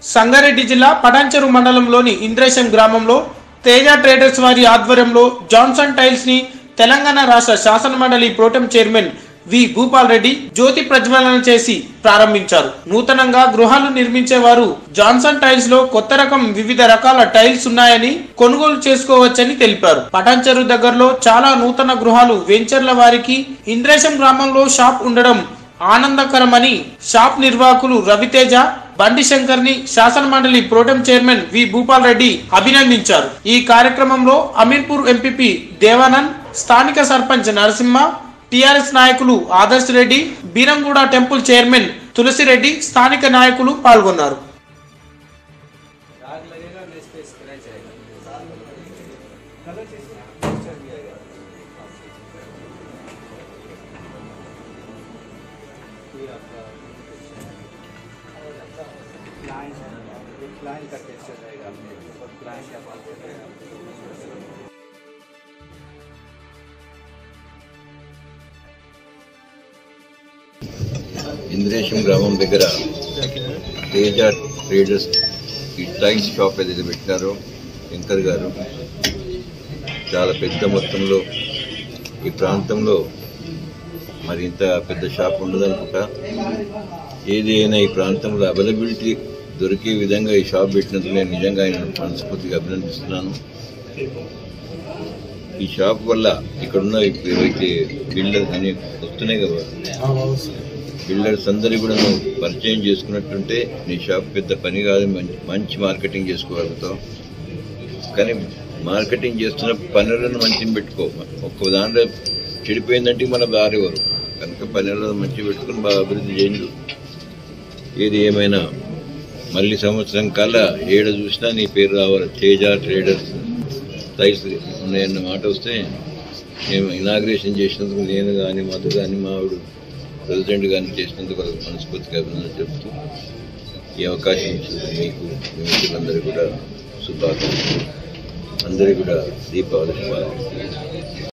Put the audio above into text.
సంగారెడ్డి జిల్లా పటాంచెరు మండలంలోని ఇంద్రేశం గ్రామంలో తేజ ట్రేడర్స్ వారి ఆధ్వర్యంలో జాన్సన్ టైల్స్ ని తెలంగాణ రాష్ట్ర శాసన మండలి protem chairman V Bhupal Reddy జ్యోతి ప్రజ్వలన చేసి ప్రారంభించారు నూతనంగా గృహాలు నిర్మించే వారు జాన్సన్ టైల్స్ లో కొత్త రకం వివిధ రకాల టైల్స్ ఉన్నాయని కొనుగోలు చేసుకోవచ్చని తెలిపారు పటాంచెరు దగ్గరలో చాలా నూతన గృహాలు వెంచర్ల వారికి ఇంద్రేశం గ్రామంలో షాప్ ఉండడం ఆనందకరమని షాప్ నిర్వాహకులు రవితేజ బండి శంకర్ ని శాసన మండలి protem chairman V Bhupal Reddy అభినందించారు ఈ కార్యక్రమంలో అమీర్పూర్ ఎంపీపీ దేవానంద్ స్థానిక సర్పంచ్ నరసింహ టిఆర్ఎస్ నాయకులు ఆదర్శ్ రెడ్డి బీరంగూడ టెంపుల్ చైర్మన్ తులసిరెడ్డి స్థానిక నాయకులు పాల్గొన్నారు आग लगेगा नेक्स्ट पे स्क्रैच आएगा ये आपका लाइन एक लाइन का टेक्सचर रहेगा और लाइन का पास रहेगा ఇంద్రేశం గ్రామం దగ్గర తేజ ట్రేడర్స్ ఈ టైల్స్ షాప్ ఏదైతే పెట్టినారో శంకర్ గారు చాలా పెద్ద మొత్తంలో ఈ ప్రాంతంలో మరి ఇంత పెద్ద షాప్ ఉండదనుకుంటా ఏది అయినా ఈ ప్రాంతంలో అవైలబిలిటీ దొరికే విధంగా ఈ షాప్ పెట్టినందుకు నేను నిజంగా ఆయన మనస్ఫూర్తిగా అభినందిస్తున్నాను ఈ షాప్ వల్ల ఇక్కడున్న ఏవైతే బిల్డర్స్ అని వస్తున్నాయి కదా బిల్డర్స్ అందరి కూడా నువ్వు పరిచయం చేసుకున్నట్టుంటే నీ షాప్ పెద్ద పని కాదు మంచి మంచి మార్కెటింగ్ చేసుకోగలుగుతావు కానీ మార్కెటింగ్ చేస్తున్న పనులను మంచిగా పెట్టుకో ఒక్క దాంట్లో చెడిపోయిందంటే మన దారేవారు కనుక పనులను మంచిగా పెట్టుకుని బాగా అభివృద్ధి చేయండి ఏది ఏమైనా మళ్ళీ సంవత్సరం కల్లా ఏడ చూసినా నీ పేరు రావాలి తేజ ట్రేడర్స్ టైల్స్ ఉన్నాయన్న మాట వస్తే మేము ఇనాగ్రేషన్ చేసినందుకు నేను కానీ మధు కానీ మావిడు ప్రెసిడెంట్ కానీ చేసినందుకు వాళ్ళకి మనస్ఫూర్తిగా అభినందన చెప్తూ ఈ అవకాశం ఇచ్చిన మీకు మీ మిత్రులందరూ కూడా శుభాకాంక్షలు అందరికీ కూడా దీపావళి శుభాకాంక్షలు